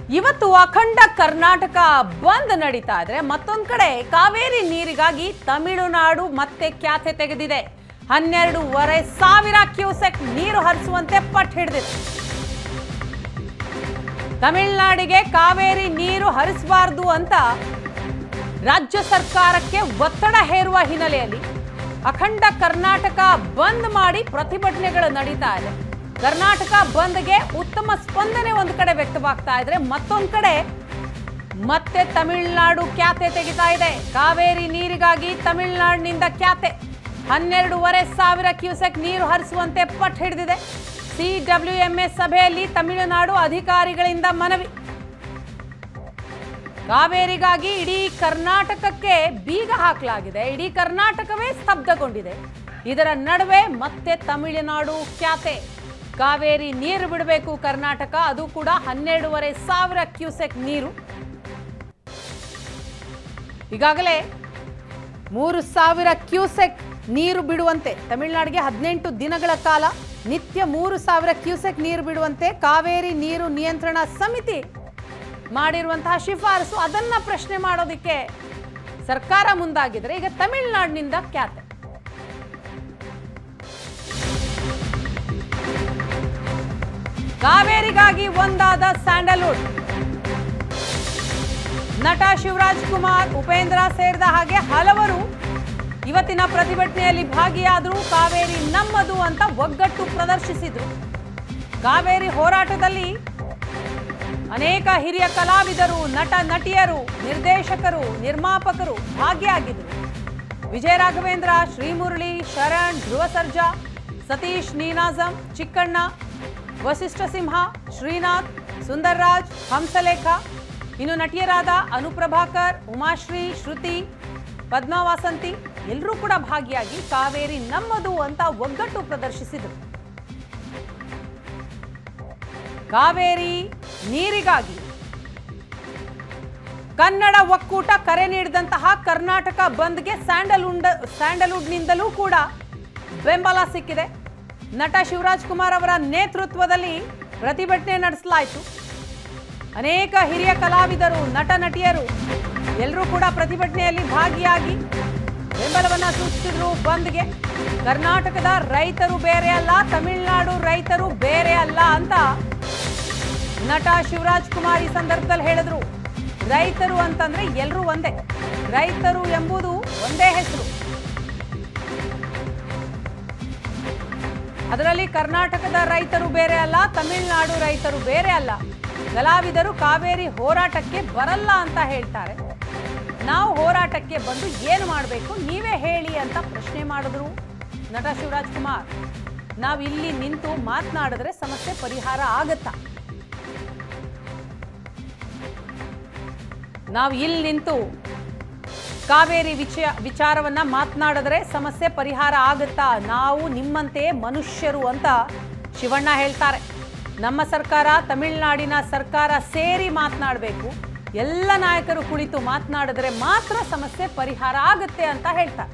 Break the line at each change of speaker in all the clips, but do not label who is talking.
ಇವತ್ತು ಅಖಂಡ ಕರ್ನಾಟಕ ಬಂದ್ ನಡೀತಾ ಇದ್ರೆ ಮತ್ತೊಂದ್ ಕಡೆ ಕಾವೇರಿ ನೀರಿಗಾಗಿ ತಮಿಳುನಾಡು ಮತ್ತೆ ಖ್ಯಾತೆ ತೆಗೆದಿದೆ ಹನ್ನೆರಡೂವರೆ ಸಾವಿರ ಕ್ಯೂಸೆಕ್ ನೀರು ಹರಿಸುವಂತೆ ಪಟ್ಟು ಹಿಡಿದಿದೆ ತಮಿಳುನಾಡಿಗೆ ಕಾವೇರಿ ನೀರು ಹರಿಸಬಾರದು ಅಂತ ರಾಜ್ಯ ಸರ್ಕಾರಕ್ಕೆ ಒತ್ತಡ ಹೇರುವ ಹಿನ್ನೆಲೆಯಲ್ಲಿ ಅಖಂಡ ಕರ್ನಾಟಕ ಬಂದ್ ಮಾಡಿ ಪ್ರತಿಭಟನೆಗಳು ನಡೀತಾ ಇದೆ ಕರ್ನಾಟಕ ಬಂದ್ಗೆ ಉತ್ತಮ ಸ್ಪಂದನೆ ಒಂದು ಕಡೆ ವ್ಯಕ್ತವಾಗ್ತಾ ಇದ್ರೆ ಮತ್ತೊಂದು ಕಡೆ ಮತ್ತೆ ತಮಿಳುನಾಡು ಖ್ಯಾತೆ ತೆಗಿತಾ ಇದೆ ಕಾವೇರಿ ನೀರಿಗಾಗಿ ತಮಿಳುನಾಡಿನಿಂದ ಖ್ಯಾತೆ ಹನ್ನೆರಡೂವರೆ ಸಾವಿರ ಕ್ಯೂಸೆಕ್ ನೀರು ಹರಿಸುವಂತೆ ಪಟ್ಟು ಹಿಡಿದಿದೆ ಸಿಡಬ್ಲ್ಯೂಎಂಎಸ್ ಸಭೆಯಲ್ಲಿ ತಮಿಳುನಾಡು ಅಧಿಕಾರಿಗಳಿಂದ ಮನವಿ ಕಾವೇರಿಗಾಗಿ ಇಡೀ ಕರ್ನಾಟಕಕ್ಕೆ ಬೀಗ ಹಾಕಲಾಗಿದೆ ಇಡೀ ಕರ್ನಾಟಕವೇ ಸ್ತಬ್ಧಗೊಂಡಿದೆ ಇದರ ನಡುವೆ ಮತ್ತೆ ತಮಿಳುನಾಡು ಖ್ಯಾತೆ ಕಾವೇರಿ ನೀರು ಬಿಡಬೇಕು ಕರ್ನಾಟಕ ಅದು ಕೂಡ ಹನ್ನೆರಡೂವರೆ ಸಾವಿರ ಕ್ಯೂಸೆಕ್ ನೀರು ಈಗಾಗಲೇ ಮೂರು ಸಾವಿರ ಕ್ಯೂಸೆಕ್ ನೀರು ಬಿಡುವಂತೆ ತಮಿಳುನಾಡಿಗೆ ಹದಿನೆಂಟು ದಿನಗಳ ಕಾಲ ನಿತ್ಯ ಮೂರು ಸಾವಿರ ಕ್ಯೂಸೆಕ್ ನೀರು ಬಿಡುವಂತೆ ಕಾವೇರಿ ನೀರು ನಿಯಂತ್ರಣ ಸಮಿತಿ ಮಾಡಿರುವಂತಹ ಶಿಫಾರಸು ಅದನ್ನ ಪ್ರಶ್ನೆ ಮಾಡೋದಕ್ಕೆ ಸರ್ಕಾರ ಮುಂದಾಗಿದ್ರೆ ಈಗ ತಮಿಳುನಾಡಿನಿಂದ ಖ್ಯಾತೆ ಕಾವೇರಿಗಾಗಿ ಒಂದಾದ ಸ್ಯಾಂಡಲ್ವುಡ್ ನಟ ಶಿವರಾಜ್ ಕುಮಾರ್ ಉಪೇಂದ್ರ ಸೇರಿದ ಹಾಗೆ ಹಲವರು ಇವತ್ತಿನ ಪ್ರತಿಭಟನೆಯಲ್ಲಿ ಭಾಗಿಯಾದರು ಕಾವೇರಿ ನಮ್ಮದು ಅಂತ ಒಗ್ಗಟ್ಟು ಪ್ರದರ್ಶಿಸಿದ್ರು ಕಾವೇರಿ ಹೋರಾಟದಲ್ಲಿ ಅನೇಕ ಹಿರಿಯ ಕಲಾವಿದರು ನಟ ನಟಿಯರು ನಿರ್ದೇಶಕರು ನಿರ್ಮಾಪಕರು ಭಾಗಿಯಾಗಿದ್ದರು ವಿಜಯ ರಾಘವೇಂದ್ರ ಶ್ರೀಮುರಳಿ ಶರಣ್ ಧ್ರುವ ಸರ್ಜಾ ಸತೀಶ್ ನೀನಾಜಂ ಚಿಕ್ಕಣ್ಣ ವಸಿಷ್ಠ ಸಿಂಹ ಶ್ರೀನಾಥ್ ಸುಂದರ್ರಾಜ್ ಹಂಸಲೇಖ ಇನ್ನು ನಟಿಯರಾದ ಅನುಪ್ರಭಾಕರ್ ಉಮಾಶ್ರೀ ಶ್ರುತಿ ಪದ್ಮಾ ವಾಸಂತಿ ಎಲ್ಲರೂ ಕೂಡ ಭಾಗಿಯಾಗಿ ಕಾವೇರಿ ನಮ್ಮದು ಅಂತ ಒಗ್ಗಟ್ಟು ಪ್ರದರ್ಶಿಸಿದರು ಕಾವೇರಿ ನೀರಿಗಾಗಿ ಕನ್ನಡ ಒಕ್ಕೂಟ ಕರೆ ನೀಡಿದಂತಹ ಕರ್ನಾಟಕ ಬಂದ್ಗೆ ಸ್ಯಾಂಡಲ್ವುಡ್ ಸ್ಯಾಂಡಲ್ವುಡ್ನಿಂದಲೂ ಕೂಡ ಬೆಂಬಲ ಸಿಕ್ಕಿದೆ ನಟ ಶಿವರಾಜ್ ಕುಮಾರ್ ಅವರ ನೇತೃತ್ವದಲ್ಲಿ ಪ್ರತಿಭಟನೆ ನಡೆಸಲಾಯಿತು ಅನೇಕ ಹಿರಿಯ ಕಲಾವಿದರು ನಟ ನಟಿಯರು ಎಲ್ಲರೂ ಕೂಡ ಪ್ರತಿಭಟನೆಯಲ್ಲಿ ಭಾಗಿಯಾಗಿ ಬೆಂಬಲವನ್ನ ಸೂಚಿಸಿದ್ರು ಬಂದ್ಗೆ ಕರ್ನಾಟಕದ ರೈತರು ಬೇರೆ ಅಲ್ಲ ತಮಿಳುನಾಡು ರೈತರು ಬೇರೆ ಅಲ್ಲ ಅಂತ ನಟ ಶಿವರಾಜ್ ಕುಮಾರ್ ಈ ಸಂದರ್ಭದಲ್ಲಿ ಹೇಳಿದ್ರು ರೈತರು ಅಂತಂದ್ರೆ ಎಲ್ಲರೂ ಒಂದೇ ರೈತರು ಎಂಬುದು ಒಂದೇ ಹೆಸರು ಅದರಲ್ಲಿ ಕರ್ನಾಟಕದ ರೈತರು ಬೇರೆ ಅಲ್ಲ ತಮಿಳುನಾಡು ರೈತರು ಬೇರೆ ಅಲ್ಲ ಕಲಾವಿದರು ಕಾವೇರಿ ಹೋರಾಟಕ್ಕೆ ಬರಲ್ಲ ಅಂತ ಹೇಳ್ತಾರೆ ನಾವು ಹೋರಾಟಕ್ಕೆ ಬಂದು ಏನು ಮಾಡಬೇಕು ನೀವೇ ಹೇಳಿ ಅಂತ ಪ್ರಶ್ನೆ ಮಾಡಿದ್ರು ನಟ ಶಿವರಾಜ್ ಕುಮಾರ್ ನಾವು ಇಲ್ಲಿ ನಿಂತು ಮಾತನಾಡಿದ್ರೆ ಸಮಸ್ಯೆ ಪರಿಹಾರ ಆಗತ್ತಾ ನಾವು ಇಲ್ಲಿ ನಿಂತು ಕಾವೇರಿ ವಿಷಯ ವಿಚಾರವನ್ನ ಮಾತನಾಡಿದ್ರೆ ಸಮಸ್ಯೆ ಪರಿಹಾರ ಆಗುತ್ತಾ ನಾವು ನಿಮ್ಮಂತೆ ಮನುಷ್ಯರು ಅಂತ ಶಿವಣ್ಣ ಹೇಳ್ತಾರೆ ನಮ್ಮ ಸರ್ಕಾರ ತಮಿಳುನಾಡಿನ ಸರ್ಕಾರ ಸೇರಿ ಮಾತನಾಡಬೇಕು ಎಲ್ಲ ನಾಯಕರು ಕುಳಿತು ಮಾತನಾಡಿದ್ರೆ ಮಾತ್ರ ಸಮಸ್ಯೆ ಪರಿಹಾರ ಆಗುತ್ತೆ ಅಂತ ಹೇಳ್ತಾರೆ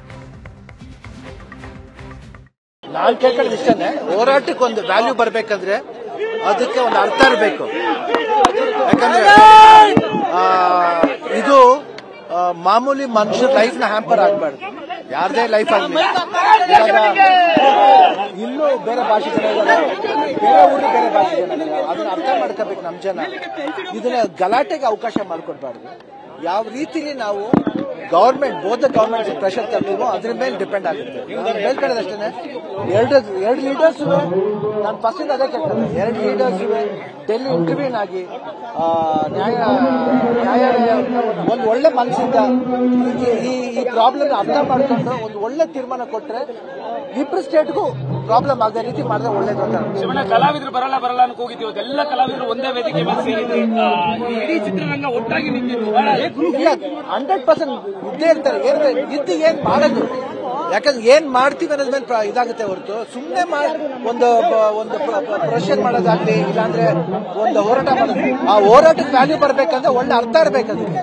ನಾನ್ ಕೇಳ್ಕೊಳ್ಳೋದು ಇಷ್ಟನೇ ಹೋರಾಟಕ್ಕೆ ಒಂದು ವ್ಯಾಲ್ಯೂ ಬರ್ಬೇಕಂದ್ರೆ ಅದಕ್ಕೆ ಒಂದು ಅರ್ಥ ಇರಬೇಕು ಯಾಕಂದ್ರೆ ಆ, ಇದು ಆ, ಮಾಮೂಲಿ ಮನುಷ್ಯರ ಲೈಫ್ ನ ಹ್ಯಾಂಪರ್ ಆಗ್ಬಾರ್ದು ಯಾರದೇ ಲೈಫ್ ಆಗಲಿ ಇವಾಗ ಇಲ್ಲೂ ಬೇರೆ ಭಾಷೆ ಜನ ಇದ್ದಾರೆ ಬೇರೆ ಊರಿಗೆ ಬೇರೆ ಭಾಷೆ ಜನ ಇದ್ದಾರೆ ಅದನ್ನ ಅರ್ಥ ಮಾಡ್ಕೋಬೇಕು ನಮ್ ಜನ ಇದನ್ನ ಗಲಾಟೆಗೆ ಅವಕಾಶ ಮಾಡ್ಕೊಡ್ಬಾರ್ದು ಯಾವ ರೀತಿಲಿ ನಾವು ಗವರ್ಮೆಂಟ್ ಬೋಧ ಗವರ್ಮೆಂಟ್ ಪ್ರೆಷರ್ ತರ್ತೀವೋ ಅದ್ರ ಮೇಲೆ ಡಿಪೆಂಡ್ ಆಗುತ್ತೆ ನಾನು ಹೇಳ್ಕೊಳ್ಳೋದಷ್ಟೇ ಎರಡು ಎರಡು ಲೀಡರ್ಸ್ ನಾನು ಫಸ್ಟ್ ಅದೇ ಕೇಳ್ತಾರೆ ಎರಡು ಲೀಡರ್ಸ್ ಡೆಲ್ಲಿ ಇಂಟರ್ವ್ಯೂನ್ ಆಗಿ ಆ, ನ್ಯಾಯ ನ್ಯಾಯಾಲಯ ಒಂದು ಒಳ್ಳೆ ಮನಸ್ಸಿಂದ ಈ- ಈ ಈ ಪ್ರಾಬ್ಲಮ್ ಅರ್ಥ ಮಾಡ್ಕೊಂಡು ಒಂದು ಒಳ್ಳೆ ತೀರ್ಮಾನ ಕೊಟ್ರೆ ಇಬ್ಬರು ಸ್ಟೇಟ್ಗೂ ಪ್ರಾಬ್ಲಮ್ ಆಗದ ರೀತಿ ಮಾಡಿದ್ರೆ ಒಳ್ಳೇದು ಅಂತ ಅನ್ಸುತ್ತೆ.
ಶಿವಣ್ಣ ಕಲಾವಿದರು ಬರಲ್ಲ ಬರಲ್ಲ ಅಂತ ಹೋಗಿದ್ದೀವಿ ಎಲ್ಲ ಕಲಾವಿದರು ಒಂದೇ ವೇದಿಕೆ ಮೇಲೆ ಸೇರಿದ್ರು ಆ, ಈ ಇಡೀ ಚಿತ್ರರಂಗ ಒಟ್ಟಾಗಿ ನಿಂತಿತ್ತು
ಇಲ್ಲ ಹಂಡ್ರೆಡ್ ಪರ್ಸೆಂಟ್ ಇದ್ದೇ ಇರ್ತಾರೆ ಏನ್ ಇದ್ದು ಏನ್ ಮಾಡೋದು ಯಾಕಂದ್ರೆ ಏನ್ ಮಾಡ್ತೀವಿ ಅನ್ನೋದ್ ಮೇಲೆ ಪ್ರ- ಇದಾಗುತ್ತೆ ಹೊರತು ಸುಮ್ಮನೆ ಒಂದು ಬ- ಒಂದು ಪ್ರೊಸೆಷನ್ ಮಾಡೋದಾಗ್ಲಿ ಇಲ್ಲಾಂದ್ರೆ ಒಂದು ಹೋರಾಟ ಮಾಡೋದು ಆ ಹೋರಾಟಕ್ಕೆ ವ್ಯಾಲ್ಯೂ ಬರ್ಬೇಕಂದ್ರೆ ಒಳ್ಳೆ ಅರ್ಥ ಇರ್ಬೇಕು ಅದಕ್ಕೆ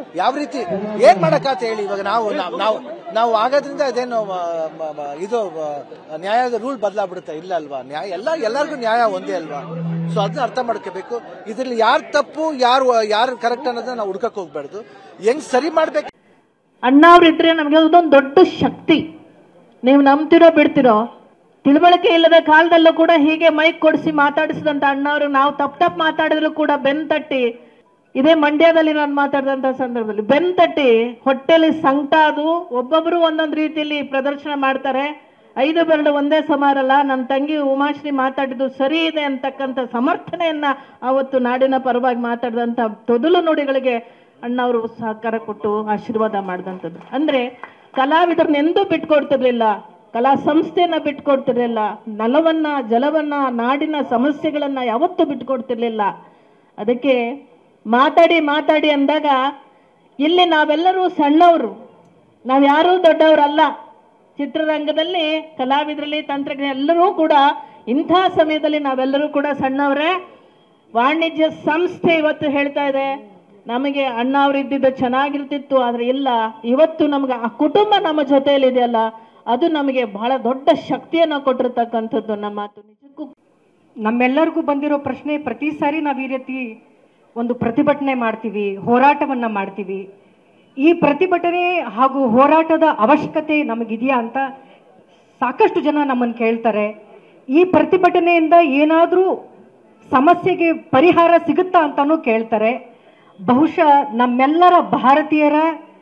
ಯಾವ ರೀತಿ ಏನ್ ಮಾಡಕ್ಕಾತ ಹೇಳಿ ಇವಾಗ ನಾವು ನಾವು- ನಾವು ನಾವು ಆಗೋದ್ರಿಂದ ಅದೇನು ಮ- ಮ- ಮ- ಇದು ಮ- ನ್ಯಾಯದ ರೂಲ್ ಬದಲಾಗ್ಬಿಡುತ್ತೆ ಇಲ್ಲ ಅಲ್ವಾ ನ್ಯಾಯ ಎಲ್ಲ ಎಲ್ಲರಿಗೂ ನ್ಯಾಯ ಒಂದೇ ಅಲ್ವಾ ಸೊ ಅದನ್ನ ಅರ್ಥ ಮಾಡ್ಕೋಬೇಕು ಇದ್ರಲ್ಲಿ ಯಾರು ತಪ್ಪು ಯಾರು ಯಾರು ಕರೆಕ್ಟ್ ಅನ್ನೋದನ್ನ ನಾವು ಹುಡ್ಕಕ್ ಹೋಗ್ಬಾರ್ದು ಹೆಂಗ್ ಸರಿ ಮಾಡ್ಬೇಕು
ಅಣ್ಣವ್ರಿದ್ರೆ ನಮಗೆ ಅದೊಂದು ದೊಡ್ಡ ಶಕ್ತಿ ನೀವು ನಂಬ್ತಿರೋ ಬಿಡ್ತಿರೋ ತಿಳುವಳಿಕೆ ಇಲ್ಲದ ಕಾಲದಲ್ಲೂ ಕೂಡ ಹೀಗೆ ಮೈಕ್ ಕೊಡಿಸಿ ಮಾತಾಡಿಸಿದಂತ ಅಣ್ಣವ್ರು ನಾವು ತಪ್ಪು ತಪ್ಪು ಮಾತಾಡಿದ್ರು ಕೂಡ ಬೆನ್ ತಟ್ಟಿ ಇದೇ ಮಂಡ್ಯದಲ್ಲಿ ನಾನು ಮಾತಾಡಿದಂತ ಸಂದರ್ಭದಲ್ಲಿ ಬೆನ್ ತಟ್ಟಿ ಹೊಟ್ಟೆಲಿ ಸಂಕಟ ಅದು ಒಬ್ಬೊಬ್ರು ಒಂದೊಂದು ರೀತಿಯಲ್ಲಿ ಪ್ರದರ್ಶನ ಮಾಡ್ತಾರೆ ಐದು ಬೆರಳು ಒಂದೇ ಸಮಾರಲ್ಲ ನನ್ನ ತಂಗಿ ಉಮಾಶ್ರೀ ಮಾತಾಡಿದ್ದು ಸರಿ ಇದೆ ಅಂತಕ್ಕಂಥ ಸಮರ್ಥನೆಯನ್ನ ಅವತ್ತು ನಾಡಿನ ಪರವಾಗಿ ಮಾತಾಡಿದಂಥ ತೊದಲು ನುಡಿಗಳಿಗೆ ಅಣ್ಣವರು ಸಹಕಾರ ಕೊಟ್ಟು ಆಶೀರ್ವಾದ ಮಾಡಿದಂಥದ್ದು ಅಂದ್ರೆ ಕಲಾವಿದರನ್ನೆಂದೂ ಬಿಟ್ಕೊಡ್ತಿರ್ಲಿಲ್ಲ ಕಲಾ ಸಂಸ್ಥೆಯನ್ನ ಬಿಟ್ಕೊಡ್ತಿರ್ಲಿಲ್ಲ ನೆಲವನ್ನ ಜಲವನ್ನ ನಾಡಿನ ಸಮಸ್ಯೆಗಳನ್ನ ಯಾವತ್ತೂ ಬಿಟ್ಕೊಡ್ತಿರ್ಲಿಲ್ಲ ಅದಕ್ಕೆ ಮಾತಾಡಿ ಮಾತಾಡಿ ಅಂದಾಗ ಇಲ್ಲಿ ನಾವೆಲ್ಲರೂ ಸಣ್ಣವರು ನಾವ್ಯಾರೂ ದೊಡ್ಡವರಲ್ಲ ಚಿತ್ರರಂಗದಲ್ಲಿ ಕಲಾವಿದರಲ್ಲಿ ತಂತ್ರಜ್ಞ ಎಲ್ಲರೂ ಕೂಡ ಇಂಥ ಸಮಯದಲ್ಲಿ ನಾವೆಲ್ಲರೂ ಕೂಡ ಸಣ್ಣವರೇ ವಾಣಿಜ್ಯ ಸಂಸ್ಥೆ ಇವತ್ತು ಹೇಳ್ತಾ ಇದೆ ನಮಗೆ ಅಣ್ಣ ಅವರಿದ್ದಿದ್ದು ಚೆನ್ನಾಗಿರ್ತಿತ್ತು ಆದ್ರೆ ಇಲ್ಲ ಇವತ್ತು ನಮ್ಗೆ ಆ ಕುಟುಂಬ ನಮ್ಮ ಜೊತೆಯಲ್ಲಿ ಇದೆಯಲ್ಲ ಅದು ನಮಗೆ ಬಹಳ ದೊಡ್ಡ ಶಕ್ತಿಯನ್ನ ಕೊಟ್ಟಿರ್ತಕ್ಕಂಥದ್ದು ನಮ್ಮ ಮಾತು ನಿಜಕ್ಕೂ
ನಮ್ಮೆಲ್ಲರಿಗೂ ಬಂದಿರೋ ಪ್ರಶ್ನೆ ಪ್ರತಿ ಸಾರಿ ನಾವು ಈ ರೀತಿ ಒಂದು ಪ್ರತಿಭಟನೆ ಮಾಡ್ತೀವಿ ಹೋರಾಟವನ್ನ ಮಾಡ್ತೀವಿ ಈ ಪ್ರತಿಭಟನೆ ಹಾಗೂ ಹೋರಾಟದ ಅವಶ್ಯಕತೆ ನಮಗಿದೆಯಾ ಅಂತ ಸಾಕಷ್ಟು ಜನ ನಮ್ಮನ್ನು ಕೇಳ್ತಾರೆ ಈ ಪ್ರತಿಭಟನೆಯಿಂದ ಏನಾದರೂ ಸಮಸ್ಯೆಗೆ ಪರಿಹಾರ ಸಿಗುತ್ತಾ ಅಂತಾನೂ ಕೇಳ್ತಾರೆ ಬಹುಶಃ ನಮ್ಮೆಲ್ಲರ ಭಾರತೀಯರ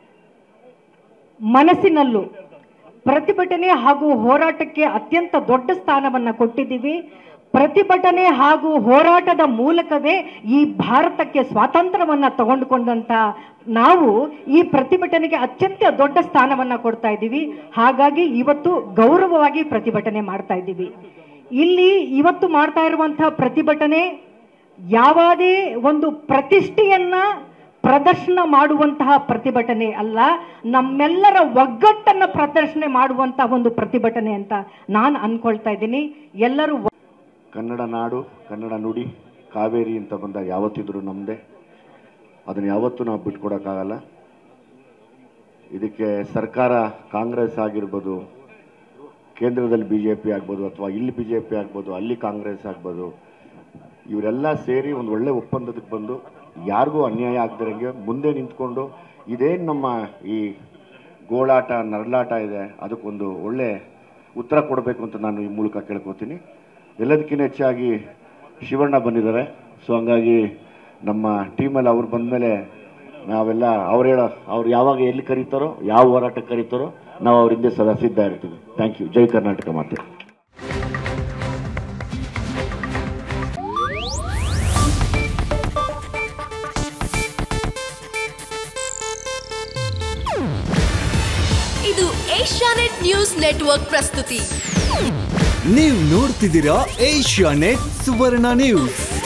ಮನಸ್ಸಿನಲ್ಲೂ ಪ್ರತಿಭಟನೆ ಹಾಗೂ ಹೋರಾಟಕ್ಕೆ ಅತ್ಯಂತ ದೊಡ್ಡ ಸ್ಥಾನವನ್ನ ಕೊಟ್ಟಿದ್ದೀವಿ ಪ್ರತಿಭಟನೆ ಹಾಗೂ ಹೋರಾಟದ ಮೂಲಕವೇ ಈ ಭಾರತಕ್ಕೆ ಸ್ವಾತಂತ್ರ್ಯವನ್ನ ತಗೊಂಡುಕೊಂಡಂತ ನಾವು ಈ ಪ್ರತಿಭಟನೆಗೆ ಅತ್ಯಂತ ದೊಡ್ಡ ಸ್ಥಾನವನ್ನ ಕೊಡ್ತಾ ಇದ್ದೀವಿ ಹಾಗಾಗಿ ಇವತ್ತು ಗೌರವವಾಗಿ ಪ್ರತಿಭಟನೆ ಮಾಡ್ತಾ ಇದ್ದೀವಿ ಇಲ್ಲಿ ಇವತ್ತು ಮಾಡ್ತಾ ಇರುವಂತಹ ಪ್ರತಿಭಟನೆ ಯಾವುದೇ ಒಂದು ಪ್ರತಿಷ್ಠೆಯನ್ನ ಪ್ರದರ್ಶನ ಮಾಡುವಂತಹ ಪ್ರತಿಭಟನೆ ಅಲ್ಲ ನಮ್ಮೆಲ್ಲರ ಒಗ್ಗಟ್ಟನ್ನ ಪ್ರದರ್ಶನ ಮಾಡುವಂತಹ ಒಂದು ಪ್ರತಿಭಟನೆ ಅಂತ ನಾನು ಅನ್ಕೊಳ್ತಾ ಇದ್ದೀನಿ ಎಲ್ಲರೂ ಒ-
ಕನ್ನಡ ನಾಡು ಕನ್ನಡ ನುಡಿ ಕಾವೇರಿ ಅಂತ ಬಂದಾಗ ಯಾವತ್ತಿದ್ರು ನಮ್ಮದೇ ಅದನ್ನು ಯಾವತ್ತೂ ನಾವು ಬಿಟ್ಕೊಡೋಕ್ಕಾಗಲ್ಲ ಇದಕ್ಕೆ ಸರ್ಕಾರ ಕಾಂಗ್ರೆಸ್ ಆಗಿರ್ಬೋದು ಕೇಂದ್ರದಲ್ಲಿ ಬಿ ಜೆ ಪಿ ಆಗ್ಬೋದು ಅಥವಾ ಇಲ್ಲಿ ಬಿ ಜೆ ಪಿ ಆಗ್ಬೋದು ಅಲ್ಲಿ ಕಾಂಗ್ರೆಸ್ ಆಗ್ಬೋದು ಇವರೆಲ್ಲ ಸೇರಿ ಒಂದು ಒಳ್ಳೆ ಒಪ್ಪಂದಕ್ಕೆ ಬಂದು ಯಾರಿಗೂ ಅನ್ಯಾಯ ಆಗದಿರಂಗೆ ಮುಂದೆ ನಿಂತ್ಕೊಂಡು ಇದೇನು ನಮ್ಮ ಈ ಗೋಳಾಟ ನರಳಾಟ ಇದೆ ಅದಕ್ಕೊಂದು ಒಳ್ಳೆ ಉತ್ತರ ಕೊಡಬೇಕು ಅಂತ ನಾನು ಈ ಮೂಲಕ ಕೇಳ್ಕೊತೀನಿ ಎಲ್ಲದಕ್ಕಿಂತ ಹೆಚ್ಚಾಗಿ ಶಿವಣ್ಣ ಬಂದಿದ್ದಾರೆ ಸೊ ಹಂಗಾಗಿ ನಮ್ಮ ಟೀಮಲ್ಲಿ ಅವ್ರು ಬಂದಮೇಲೆ ನಾವೆಲ್ಲ ಅವ್ರು ಹೇಳೋ ಅವ್ರು ಯಾವಾಗ ಎಲ್ಲಿ ಕರೀತಾರೋ ಯಾವ ಹೋರಾಟಕ್ಕೆ ಕರೀತಾರೋ ನಾವು ಅವ್ರ ಹಿಂದೆ ಸದಾ ಸಿದ್ಧ ಇರ್ತೀವಿ ಥ್ಯಾಂಕ್ ಯು ಜೈ ಕರ್ನಾಟಕ ಮಾತೆ
ಇದು ಏಷ್ಯಾನೆಟ್ ನ್ಯೂಸ್ ನೆಟ್ವರ್ಕ್ ಪ್ರಸ್ತುತಿ
ನೀವು ನೋಡ್ತಿದ್ದೀರಾ ಏಷ್ಯಾ ನೆಟ್ ಸುವರ್ಣ ನ್ಯೂಸ್